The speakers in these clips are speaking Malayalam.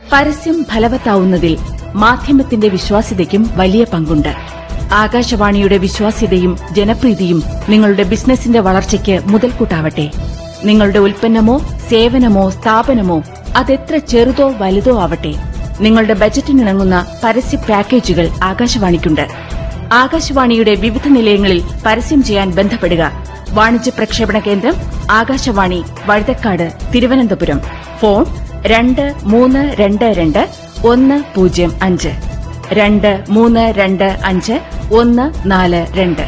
പരസ്യം ഫലവത്താവുന്നതിൽ മാധ്യമത്തിന്റെ വിശ്വാസ്യതയ്ക്കും വലിയ പങ്കുണ്ട് ആകാശവാണിയുടെ വിശ്വാസ്യതയും ജനപ്രീതിയും നിങ്ങളുടെ ബിസിനസിന്റെ വളർച്ചയ്ക്ക് മുതൽക്കൂട്ടാവട്ടെ നിങ്ങളുടെ ഉൽപ്പന്നമോ സേവനമോ സ്ഥാപനമോ അതെത്ര ചെറുതോ വലുതോ ആവട്ടെ നിങ്ങളുടെ ബജറ്റിനിണങ്ങുന്ന പരസ്യ പാക്കേജുകൾ ആകാശവാണിക്കുണ്ട് ആകാശവാണിയുടെ വിവിധ നിലയങ്ങളിൽ പരസ്യം ചെയ്യാൻ ബന്ധപ്പെടുക വാണിജ്യ പ്രക്ഷേപണ കേന്ദ്രം ആകാശവാണി വഴുതക്കാട് തിരുവനന്തപുരം ഫോൺ രണ്ട് മൂന്ന് രണ്ട് രണ്ട് ഒന്ന് പൂജ്യം അഞ്ച് രണ്ട് മൂന്ന് രണ്ട് അഞ്ച് ഒന്ന് നാല് രണ്ട്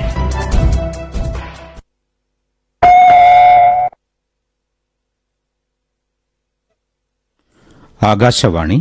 ആകാശവാണി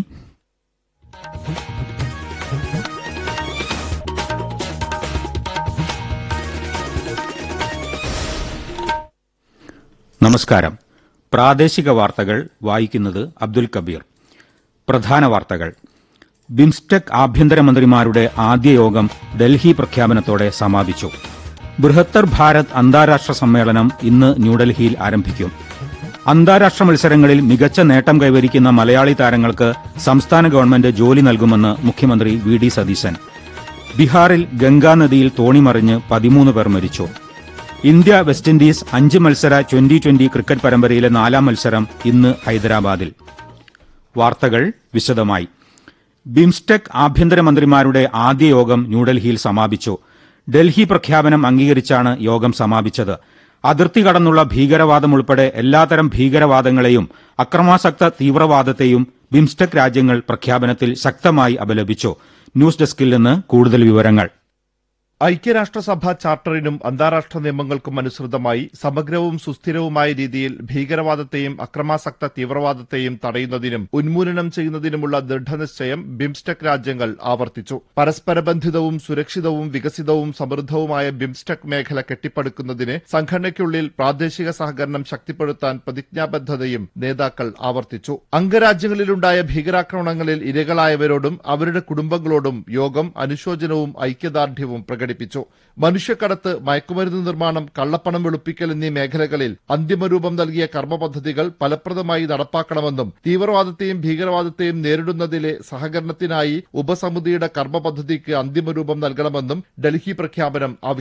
നമസ്കാരം പ്രാദേശിക വാർത്തകൾ വായിക്കുന്നത് അബ്ദുൽ കബീർ പ്രധാന വാർത്തകൾ ബിംസ്റ്റെക് ആഭ്യന്തരമന്ത്രിമാരുടെ ആദ്യ യോഗം ഡൽഹി പ്രഖ്യാപനത്തോടെ സമാപിച്ചു ബൃഹത്തർ ഭാരത് അന്താരാഷ്ട്ര സമ്മേളനം ഇന്ന് ന്യൂഡൽഹിയിൽ ആരംഭിക്കും അന്താരാഷ്ട്ര മത്സരങ്ങളിൽ മികച്ച നേട്ടം കൈവരിക്കുന്ന മലയാളി താരങ്ങൾക്ക് സംസ്ഥാന ഗവൺമെന്റ് ജോലി നൽകുമെന്ന് മുഖ്യമന്ത്രി വി ഡി സതീശൻ ബീഹാറിൽ ഗംഗാനദിയിൽ തോണിമറിഞ്ഞ് പതിമൂന്ന് പേർ മരിച്ചു ഇന്ത്യ വെസ്റ്റ് ഇൻഡീസ് അഞ്ച് മത്സര ട്വന്റി ട്വന്റി ക്രിക്കറ്റ് പരമ്പരയിലെ നാലാം മത്സരം ഇന്ന് ഹൈദരാബാദിൽ വാർത്തകൾ വിശദമായി ബിംസ്റ്റെക് ആഭ്യന്തരമന്ത്രിമാരുടെ ആദ്യ യോഗം ന്യൂഡൽഹിയിൽ സമാപിച്ചു ഡൽഹി പ്രഖ്യാപനം അംഗീകരിച്ചാണ് യോഗം സമാപിച്ചത് അതിർത്തി കടന്നുള്ള ഭീകരവാദം ഉൾപ്പെടെ എല്ലാത്തരം ഭീകരവാദങ്ങളെയും അക്രമാസക്ത തീവ്രവാദത്തെയും ബിംസ്റ്റെക് രാജ്യങ്ങൾ പ്രഖ്യാപനത്തിൽ ശക്തമായി അപലപിച്ചു ന്യൂസ് ഡെസ്കിൽ നിന്ന് കൂടുതൽ വിവരങ്ങൾ ഐക്യരാഷ്ട്രസഭ ചാർട്ടറിനും അന്താരാഷ്ട്ര നിയമങ്ങൾക്കും അനുസൃതമായി സമഗ്രവും സുസ്ഥിരവുമായ രീതിയിൽ ഭീകരവാദത്തെയും അക്രമാസക്ത തീവ്രവാദത്തെയും തടയുന്നതിനും ഉന്മൂലനം ചെയ്യുന്നതിനുമുള്ള ദൃഢനിശ്ചയം ബിംസ്റ്റെക് രാജ്യങ്ങൾ ആവർത്തിച്ചു പരസ്പര ബന്ധിതവും സുരക്ഷിതവും വികസിതവും സമൃദ്ധവുമായ ബിംസ്റ്റെക് മേഖല കെട്ടിപ്പടുക്കുന്നതിന് സംഘടനയ്ക്കുള്ളിൽ പ്രാദേശിക സഹകരണം ശക്തിപ്പെടുത്താൻ പ്രതിജ്ഞാബദ്ധതയും നേതാക്കൾ ആവർത്തിച്ചു അംഗരാജ്യങ്ങളിലുണ്ടായ ഭീകരാക്രമണങ്ങളിൽ ഇരകളായവരോടും അവരുടെ കുടുംബങ്ങളോടും യോഗം അനുശോചനവും ഐക്യദാർഢ്യവും പ്രകടിപ്പിച്ചു മനുഷ്യക്കടത്ത് മയക്കുമരുന്ന് നിർമ്മാണം കള്ളപ്പണം വെളുപ്പിക്കൽ എന്നീ മേഖലകളിൽ അന്തിമരൂപം നൽകിയ കർമ്മ പദ്ധതികൾ ഫലപ്രദമായി നടപ്പാക്കണമെന്നും തീവ്രവാദത്തെയും ഭീകരവാദത്തെയും നേരിടുന്നതിലെ സഹകരണത്തിനായി ഉപസമിതിയുടെ കർമ്മ പദ്ധതിക്ക് അന്തിമരൂപം നൽകണമെന്നും ഡൽഹി പ്രഖ്യാപനം ആവശ്യപ്പെട്ടു